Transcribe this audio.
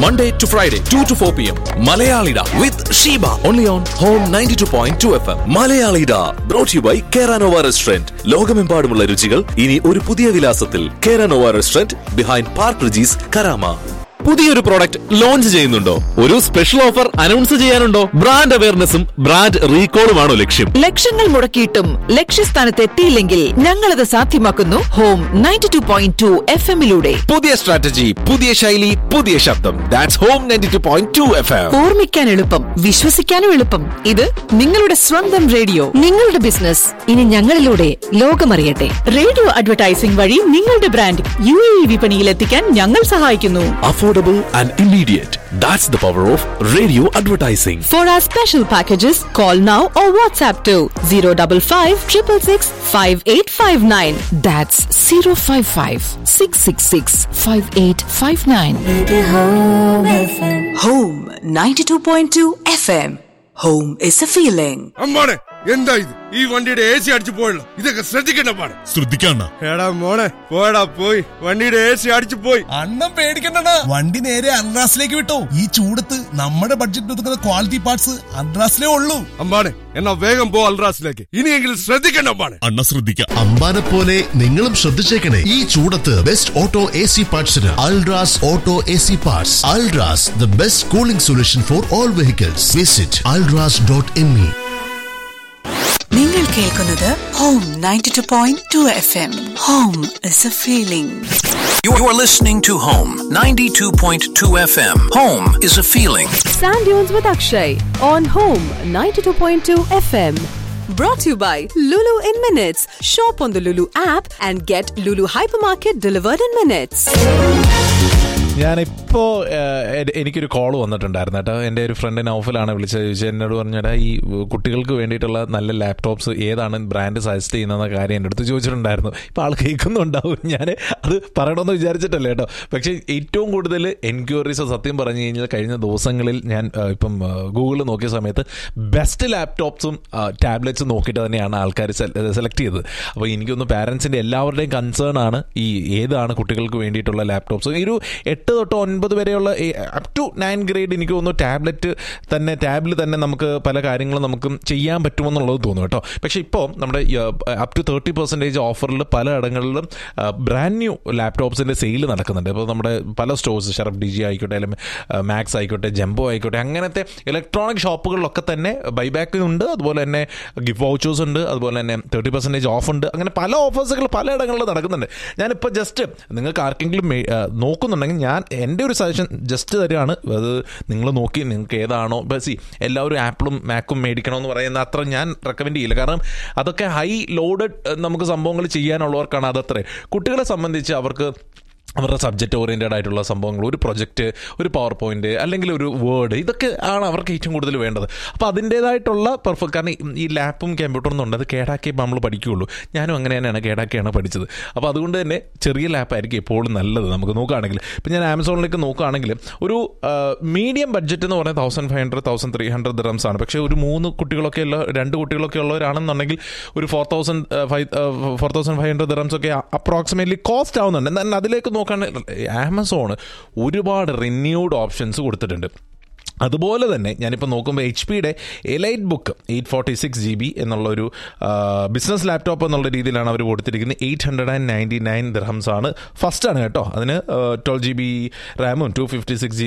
Monday to Friday, 2 to 4 p.m. Malayalida with Sheba. Only on Home 92.2 FM. Malayalida. Brought to you by Keranova Restaurant. ലോകമെമ്പാടുമുള്ള രുചികൾ ഇനി ഒരു പുതിയ വിലാസത്തിൽ Keranova restaurant behind park Regis Karama പുതിയൊരു product launch ചെയ്യുന്നുണ്ടോ ഒരു special offer announce ചെയ്യാനുണ്ടോ brand അവയർനെസ്സും ബ്രാൻഡ് റീകോളുമാണോ ലക്ഷ്യം ലക്ഷങ്ങൾ മുടക്കിയിട്ടും ലക്ഷ്യസ്ഥാനത്ത് എത്തിയില്ലെങ്കിൽ ഞങ്ങളത് സാധ്യമാക്കുന്നു home ninety two point two F എമ്മിലൂടെ പുതിയ സ്ട്രാറ്റജി പുതിയ ശൈലി പുതിയ ശബ്ദം that's home ninety two point two F M ഓർമ്മിക്കാൻ എളുപ്പം വിശ്വസിക്കാനും എളുപ്പം ഇത് നിങ്ങളുടെ സ്വന്തം റേഡിയോ നിങ്ങളുടെ ബിസിനസ് ഇനി ഞങ്ങളിലൂടെ ലോകമറിയട്ടെ റേഡിയോ അഡ്വർടൈസിംഗ് വഴി നിങ്ങളുടെ ബ്രാൻഡ് യു എ വിപണിയിൽ എത്തിക്കാൻ ഞങ്ങൾ സഹായിക്കുന്നു affordable and immediate. That's the power of radio advertising. For our special packages, call now or WhatsApp to 055 666 5859. That's 055 666 5859. Home 92.2 FM. Home is a feeling. അമ്മാണെ എന്താ ഇത് ഈ വണ്ടിയുടെ എ സി അടിച്ചു പോയല്ലോ ഇതൊക്കെ ശ്രദ്ധിക്കണ്ട പാടെ ശ്രദ്ധിക്കണ്ട എടാ മോളെ പോടാ പോയി വണ്ടിയുടെ എ സി അടിച്ചു പോയി അണ്ണം പേടിക്കണ്ടടാ വണ്ടി നേരെ അൺറാസിലേക്ക് വിട്ടോ ഈ ചൂടത്ത് നമ്മുടെ ബഡ്ജറ്റ് ഒതുക്കുന്ന ക്വാളിറ്റി പാർട്സ് അൺറാസിലേ ഉള്ളൂ അമ്മാണെ എന്നാ വേഗം പോ അൽറാസിലേക്ക് ഇനിയെങ്കിലും ശ്രദ്ധിക്കണ്ട അമ്മാണെ അണ്ണ ശ്രദ്ധിക്കാം അമ്പാനെ പോലെ നിങ്ങളും ശ്രദ്ധിച്ചേക്കണേ ഈ ചൂടത്ത് ബെസ്റ്റ് ഓട്ടോ എ സി പാർട്സിന് Ultras auto A C parts Ultras the best cooling solution for all vehicles visit Ultras dot M E നിങ്ങൾ കേൾക്കുന്നത് home 92.2 FM. Home is a feeling. You're listening to Home 92.2 FM. Home is a feeling. Sand Dunes with Akshay on Home 92.2 FM. Brought to you by Lulu in Minutes. Shop on the Lulu app and get Lulu Hypermarket delivered in minutes. ഞാനിപ്പോൾ എനിക്കൊരു call വന്നിട്ടുണ്ടായിരുന്നു കേട്ടോ എൻ്റെ ഒരു front നൗഫലാണ് വിളിച്ചത് ചോദിച്ചത് എന്നോട് പറഞ്ഞാൽ ഈ കുട്ടികൾക്ക് വേണ്ടിയിട്ടുള്ള നല്ല ലാപ്ടോപ്സ് ഏതാണ് ബ്രാൻഡ് സജസ്റ്റ് ചെയ്യുന്ന കാര്യം എൻ്റെ അടുത്ത് ചോദിച്ചിട്ടുണ്ടായിരുന്നു ഇപ്പോൾ ആൾ കേൾക്കുന്നുണ്ടാവും ഞാൻ അത് പറയണമെന്ന് വിചാരിച്ചിട്ടല്ലേ കേട്ടോ പക്ഷേ ഏറ്റവും കൂടുതൽ എൻക്വയറീസ് സത്യം പറഞ്ഞു കഴിഞ്ഞാൽ കഴിഞ്ഞ ദിവസങ്ങളിൽ ഞാൻ ആ, ഇപ്പം ഗൂഗിളിൽ നോക്കിയ സമയത്ത് ബെസ്റ്റ് ലാപ്ടോപ്സും ടാബ്ലറ്റ്സും നോക്കിയിട്ട് തന്നെയാണ് ആൾക്കാർ സെലക്ട് ചെയ്തത് അപ്പോൾ എനിക്കൊന്ന് പാരൻസിൻ്റെ എല്ലാവരുടെയും കൺസേൺ ആണ് ഈ ഏതാണ് കുട്ടികൾക്ക് വേണ്ടിയിട്ടുള്ള ലാപ്ടോപ്സ് ഈ ഒരു എട്ട് തൊട്ട് ഒൻപത് വരെയുള്ള അപ് ടു നയൻ ഗ്രേഡ് എനിക്ക് തോന്നുന്നു ടാബ്ലറ്റ് തന്നെ ടാബിൽ തന്നെ നമുക്ക് പല കാര്യങ്ങളും നമുക്ക് ചെയ്യാൻ പറ്റുമെന്നുള്ളത് തോന്നുന്നു കേട്ടോ പക്ഷേ ഇപ്പോൾ നമ്മുടെ അപ് ടു തേർട്ടി പെർസെൻറ്റേജ് ഓഫറിൽ പല ഇടങ്ങളിലും ബ്രാൻഡ് ന്യൂ ലാപ്ടോപ്സിൻ്റെ സെയിൽ നടക്കുന്നുണ്ട് ഇപ്പോൾ നമ്മുടെ പല സ്റ്റോഴ്സ് ഷറഫ് ഡി ജി ആയിക്കോട്ടെ അല്ലെങ്കിൽ മാക്സ് ആയിക്കോട്ടെ ജംബോ ആയിക്കോട്ടെ അങ്ങനത്തെ ഇലക്ട്രോണിക് ഷോപ്പുകളിലൊക്കെ തന്നെ ബൈബാക്ക് ഉണ്ട് അതുപോലെ തന്നെ ഗിഫ്റ്റ് വൗച്ചേഴ്സ് ഉണ്ട് അതുപോലെ തന്നെ തേർട്ടി പെർസെൻറ്റേജ് ഓഫ് ഉണ്ട് അങ്ങനെ പല ഓഫേഴ്സുകൾ പല ഇടങ്ങളിൽ നടക്കുന്നുണ്ട് ഞാനിപ്പോൾ ജസ്റ്റ് നിങ്ങൾക്ക് ആർക്കെങ്കിലും മേ- ആ, നോക്കുന്നുണ്ടെങ്കിൽ ഞാൻ എൻ്റെ ഒരു സജഷൻ ജസ്റ്റ് തരികയാണ് അത് നിങ്ങൾ നോക്കി നിങ്ങൾക്ക് ഏതാണോ ബസി എല്ലാവരും ആപ്പിളും മാക്കും മേടിക്കണമെന്ന് പറയുന്ന അത്ര ഞാൻ റെക്കമെൻഡ് ചെയ്യില്ല കാരണം അതൊക്കെ ഹൈ ലോഡഡ് നമുക്ക് സംഭവങ്ങൾ ചെയ്യാനുള്ളവർക്കാണ് അതത്രേ കുട്ടികളെ സംബന്ധിച്ച് അവർക്ക് അവരുടെ സബ്ജക്റ്റ് ഓറിയൻറ്റഡ് ആയിട്ടുള്ള സംഭവങ്ങൾ ഒരു പ്രൊജക്റ്റ് ഒരു പവർ പോയിന്റ് അല്ലെങ്കിൽ ഒരു വേർഡ് ഇതൊക്കെ ആണ് അവർക്ക് ഏറ്റവും കൂടുതൽ വേണ്ടത് അപ്പോൾ അതിൻ്റേതായിട്ടുള്ള പെർഫെക്റ്റ് കാരണം ഈ- ഈ ലാപ്പും കമ്പ്യൂട്ടറും ഉണ്ട് അത് കേടാക്കിയേ നമ്മൾ പഠിക്കുകയുള്ളൂ ഞാനും അങ്ങനെ തന്നെയാണ് കേടാക്കിയാണ് പഠിച്ചത് അപ്പോൾ അതുകൊണ്ട് തന്നെ ചെറിയ ലാപ്പായിരിക്കും എപ്പോഴും നല്ലത് നമുക്ക് നോക്കുകയാണെങ്കിൽ ഇപ്പം ഞാൻ ആമസോണിലേക്ക് നോക്കുകയാണെങ്കിൽ ഒരു മീഡിയം ബഡ്ജറ്റ് എന്ന് പറയുന്നത് thousand five hundred thousand three hundred dirhams ആണ് പക്ഷേ ഒരു മൂന്ന് കുട്ടികളൊക്കെ ഉള്ള രണ്ട് കുട്ടികളൊക്കെ ഉള്ളവരാണെന്നുണ്ടെങ്കിൽ ഒരു four thousand five four thousand five hundred dirhams ഒക്കെ അപ്രോക്സിമേറ്റ്ലി കോസ്റ്റ് ആവുന്നുണ്ട് എന്നാൽ അതിലേക്ക് നോക്കുകയാണെങ്കിൽ ആമസോൺ ഒരുപാട് റിന്യൂഡ് ഓപ്ഷൻസ് കൊടുത്തിട്ടുണ്ട് അതുപോലെ തന്നെ ഞാനിപ്പോൾ നോക്കുമ്പോൾ എച്ച് പിയുടെ EliteBook eight forty six G B എന്നുള്ളൊരു ബിസിനസ് ലാപ്ടോപ്പ് എന്നുള്ള രീതിയിലാണ് അവർ കൊടുത്തിരിക്കുന്നത് eight hundred and ninety nine dirhams ആണ് ഫസ്റ്റ് ആണ് കേട്ടോ അതിന് ട്വൽവ് ജി ബി റാമും ടു ഫിഫ്റ്റി സിക്സ് ജി